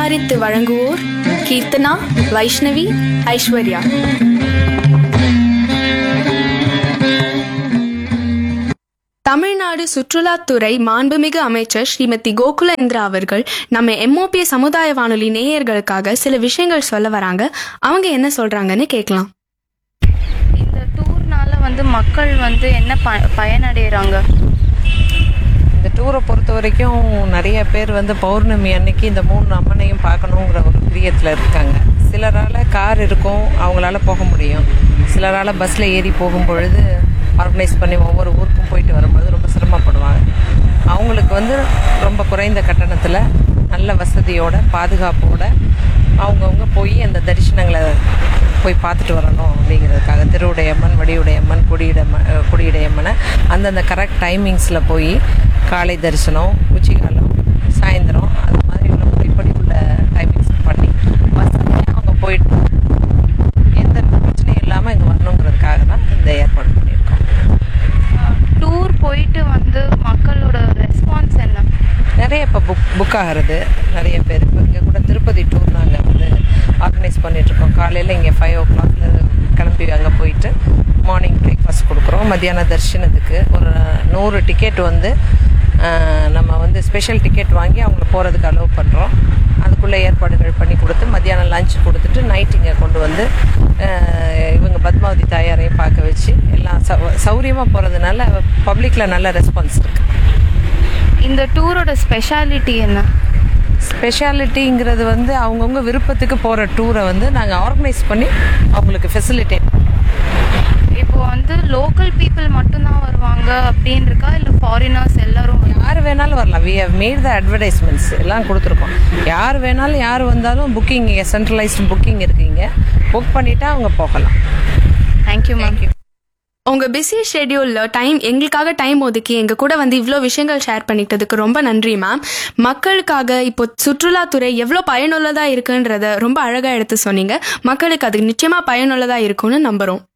தயாரித்து வழங்குவோர் கீர்த்தனா வைஷ்ணவி ஐஸ்வர்யா தமிழ்நாடு சுற்றுலாத்துறை மாண்புமிகு அமைச்சர் ஸ்ரீமதி கோகுலேந்திரா அவர்கள் நம்ம எம்ஓபி சமுதாய வானொலி நேயர்களுக்காக சில விஷயங்கள் சொல்ல வராங்க அவங்க என்ன சொல்றாங்கன்னு கேட்கலாம் இந்த டூர்னால வந்து மக்கள் வந்து என்ன ப பயனடைகிறாங்க இந்த டூரை பொறுத்த வரைக்கும் நிறைய பேர் வந்து பௌர்ணமி அன்னைக்கு இந்த மூணு அம்மனையும் பார்க்கணுங்கிற ஒரு பிரியத்தில் இருக்காங்க சிலரால் கார் இருக்கும் அவங்களால போக முடியும் சிலரால் பஸ்ஸில் ஏறி போகும் பொழுது ஆர்கனைஸ் பண்ணி ஒவ்வொரு ஊருக்கும் போயிட்டு வரும்பொழுது ரொம்ப சிரமப்படுவாங்க அவங்களுக்கு வந்து ரொம்ப குறைந்த கட்டணத்தில் நல்ல வசதியோட பாதுகாப்போட அவங்கவுங்க போய் அந்த தரிசனங்களை போய் பார்த்துட்டு வரணும் அப்படிங்கிறதுக்காக திருவுடையம்மன் வடிவுடையம்மன் கொடியுடையம்மன் கொடியுடையம்மனை அந்தந்த கரெக்ட் டைமிங்ஸில் போய் காலை தரிசனம் உச்சிகாலம் சாயந்தரம் அது மாதிரி உள்ள முறைப்படி உள்ள டைமிங்ஸ் பண்ணி வசதியாக அவங்க போயிட்டு எந்த பிரச்சனையும் இல்லாமல் இங்கே வரணுங்கிறதுக்காக தான் இந்த ஏற்பாடு பண்ணியிருக்கோம் டூர் போயிட்டு வந்து மக்களோட ரெஸ்பான்ஸ் என்ன நிறைய இப்போ புக் புக் ஆகிறது நிறைய பேர் இப்போ இங்கே கூட திருப்பதி டூர் நாங்கள் வந்து ஆர்கனைஸ் பண்ணிகிட்ருக்கோம் காலையில் இங்கே ஃபைவ் ஓ கிளாக்ல கிளம்பி அங்கே போயிட்டு மார்னிங் பிரேக்ஃபாஸ்ட் கொடுக்குறோம் மத்தியான தரிசனத்துக்கு ஒரு நூறு டிக்கெட் வந்து ஆஹ், நம்ம வந்து ஸ்பெஷல் டிக்கெட் வாங்கி அவங்கள போகிறதுக்கு அலோவ் பண்ணுறோம் அதுக்குள்ளே ஏற்பாடுகள் பண்ணி கொடுத்து மத்தியானம் லஞ்ச் கொடுத்துட்டு நைட் இங்கே கொண்டு வந்து ஆஹ், இவங்க பத்மாவதி தாயாரையும் பார்க்க வச்சு எல்லாம் சௌ சௌரியமாக போகிறதுனால பப்ளிக்கில் நல்ல ரெஸ்பான்ஸ் இருக்குது இந்த டூரோட ஸ்பெஷாலிட்டி என்ன ஸ்பெஷாலிட்டிங்கிறது வந்து அவங்கவுங்க விருப்பத்துக்கு போகிற டூரை வந்து நாங்கள் ஆர்கனைஸ் பண்ணி அவங்களுக்கு ஃபெசிலிட்டேட் இப்போ வந்து லோக்கல் பீப்புள் மட்டும்தான் வருவாங்க அப்படின்னு இருக்கா இல்லை ஃபாரினர்ஸ் எல்லாரும் வருவாங்க யார் வேணாலும் வரலாம் we have made the advertisements எல்லாம் கொடுத்துருக்கோம் யார் வேணாலும் யார் வந்தாலும் புக்கிங் சென்ட்ரலைஸ்டு புக்கிங் இருக்குங்க புக் பண்ணிவிட்டு அவங்க போகலாம் தேங்க்யூ மேம் உங்க பிஸி ஷெட்யூல்ல டைம் எங்களுக்காக டைம் ஒதுக்கி எங்க கூட வந்து இவ்வளோ விஷயங்கள் ஷேர் பண்ணிக்கிட்டதுக்கு ரொம்ப நன்றி மேம் மக்களுக்காக இப்போ சுற்றுலாத்துறை எவ்வளோ பயனுள்ளதா இருக்குன்றத ரொம்ப அழகா எடுத்து சொன்னீங்க மக்களுக்கு அது நிச்சயமா பயனுள்ளதா இருக்கும்னு நம்புறோம்